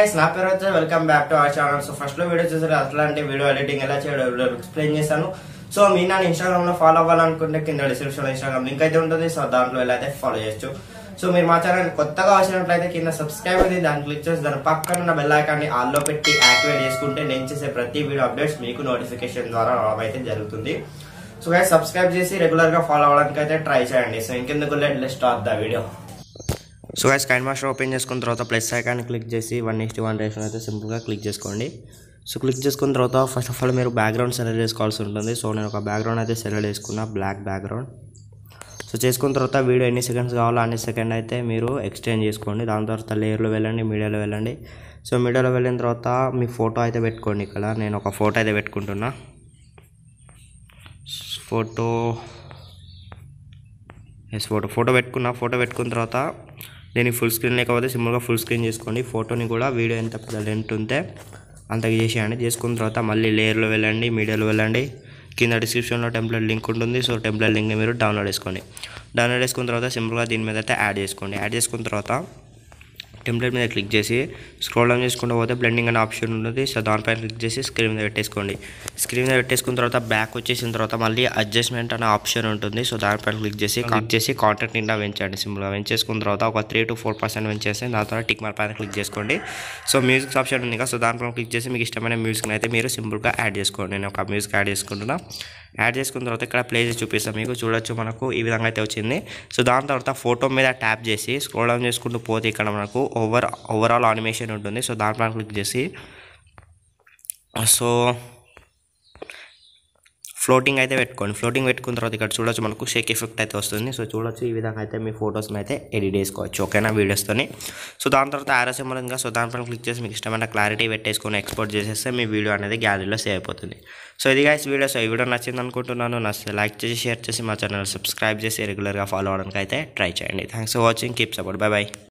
guys నా పేరు వచ్చి welcome back to our channel so first లో వీడియో చూసారు అట్లాంటి వీడియో ఎడిటింగ్ ఎలా చేయడం ఎక్స్ప్లెయిన్ చేశాను సో మీ నా ఇన్స్టాగ్రామ్ లో ఫాలో అవ్వాలనుకుంటే కింద డిస్క్రిప్షన్ లో ఇన్స్టాగ్రామ్ లింక్ అయితే ఉంటుంది సో దాంట్లో ఎలా అయితే ఫాలో చేయొచ్చు సో మీరు మా ఛానల్ కొత్తగా వచ్చినట్లయితే కింద సబ్స్క్రైబ్ అయితే దాన్ని క్లిక్ చేసి దాని పక్కన ఉన్న బెల్ ఐకాన్ని ఆల్లో పెట్టి యాక్టివేట్ చేసుకుంటే నేను చేసే ప్రతి వీడియో అప్డేట్స్ మీకు నోటిఫికేషన్ ద్వారా రావడం అయితే జరుగుతుంది సో గైస్ సబ్స్క్రైబ్ చేసి రెగ్యులర్ గా ఫాలో అవ్వడానికి అయితే ట్రై చేయండి సో ఇంకెందుకు let start the video so guys KineMaster open చేసుకున్న తర్వాత ప్లస్ ఐకాన్ క్లిక్ చేసి వన్ ఇస్టీ వన్ రేషన్ అయితే సింపుల్గా క్లిక్ చేసుకోండి సో క్లిక్ చేసుకున్న తర్వాత ఫస్ట్ ఆఫ్ ఆల్ మీరు బ్యాక్గ్రౌండ్ సెలెక్ట్ చేసుకోవాల్సి ఉంటుంది సో నేను ఒక బ్యాక్గ్రౌండ్ అయితే సెలెక్ట్ చేసుకున్నా బ్లాక్ బ్యాక్గ్రౌండ్ సో చేసుకున్న తర్వాత వీడియో ఎన్ని సెకండ్స్ కావాలో అన్ని సెకండ్ అయితే మీరు ఎక్స్చేంజ్ చేసుకోండి దాని తర్వాత లేయర్లో వెళ్ళండి మీడియాలో వెళ్ళండి సో మీడియాలో వెళ్ళిన తర్వాత మీ ఫోటో అయితే పెట్టుకోండి ఇక్కడ నేను ఒక ఫోటో అయితే పెట్టుకుంటున్నా ఫోటో ఎస్ ఫోటో ఫోటో పెట్టుకున్న ఫోటో పెట్టుకున్న తర్వాత దీనికి ఫుల్ స్క్రీన్ లేకపోతే సింపుల్గా ఫుల్ స్క్రీన్ చేసుకోండి ఫోటోని కూడా వీడియో ఎంత పెద్ద లెంత్ ఉంటే అంత చేసేయండి చేసుకున్న తర్వాత మళ్ళీ లేయర్లో వెళ్ళండి మీడియాలో వెళ్ళండి కింద డిస్క్రిప్షన్లో టెంప్లెట్ లింక్ ఉంటుంది సో టెంప్లెట్ లింక్ని మీరు డౌన్లోడ్ చేసుకోండి డౌన్లోడ్ చేసుకున్న తర్వాత సింపుల్గా దీని మీద అయితే యాడ్ చేసుకోండి యాడ్ చేసుకున్న తర్వాత టెంప్లెట్ మీద క్లిక్ చేసి స్క్రోల్ డౌన్ చేసుకుంటూ పోతే బ్లెండింగ్ అనే ఆప్షన్ ఉంటుంది సో దానిపైన క్లిక్ చేసి స్క్రీన్ మీద పెట్టేసుకోండి స్క్రీన్ మీద పెట్టేసుకున్న తర్వాత బ్యాక్ వచ్చేసిన తర్వాత మళ్ళీ అడ్జస్ట్మెంట్ అనే ఆప్షన్ ఉంటుంది సో దానిపైన క్లిక్ చేసి క్లిక్ చేసి కాంటాక్ట్ నిండా పెంచండి సింపుల్గా పెంచేసుకున్న తర్వాత ఒక త్రీ టు ఫోర్ పర్సెంట్ పెంచేసి దాని తర్వాత టిక్ మార్క్ పైన క్లిక్ చేసుకోండి సో మ్యూజిక్ ఆప్షన్ ఉంది కదా సో దానిపైన క్లిక్ చేసి మీకు ఇష్టమైన మ్యూజిక్ని అయితే మీరు సింపుల్గా యాడ్ చేసుకోండి నేను ఒక మ్యూజిక్ యాడ్ చేసుకుంటున్నా యాడ్ చేసుకున్న తర్వాత ఇక్కడ ప్లే చేసి చూపిస్తాను మీకు చూడొచ్చు మనకు ఈ విధంగా అయితే వచ్చింది సో దాని తర్వాత ఫోటో మీద ట్యాప్ చేసి స్క్రోల్ డౌన్ చేసుకుంటూ పోతే ఇక్కడ మనకు ఓవర్ ఓవరాల్ ఆనిమేషన్ ఉంటుంది సో దానిపైన క్లిక్ చేసి సో ఫ్లోటింగ్ అయితే పెట్టుకోండి ఫ్లోటింగ్ పెట్టుకున్న తర్వాత ఇక్కడ చూడొచ్చు మనకు షేక్ ఎఫెక్ట్ అయితే వస్తుంది సో చూడొచ్చు ఈ విధంగా అయితే మీ ఫొటోస్ని అయితే ఎడిట్ చేసుకోవచ్చు ఓకేనా వీడియోస్తోని సో దాని తర్వాత ఆర్ఎస్ సింబల్ ఉంది సో దానిపైన క్లిక్ చేసి మీకు ఇష్టమైన క్లారిటీ పెట్టేసుకొని ఎక్స్పోర్ట్ చేసేస్తే మీ వీడియో అనేది గ్యాలరీలో సేవ్ అయిపోతుంది సో ఇది గైస్ వీడియో సో ఈ వీడియో నచ్చింది అనుకుంటున్నాను నచ్చితే లైక్ చేసి షేర్ చేసి మా ఛానల్ సబ్స్క్రైబ్ చేసి రెగ్యులర్గా ఫాలో అవడానికి అయితే ట్రై చేయండి thanks for watching keep support bye by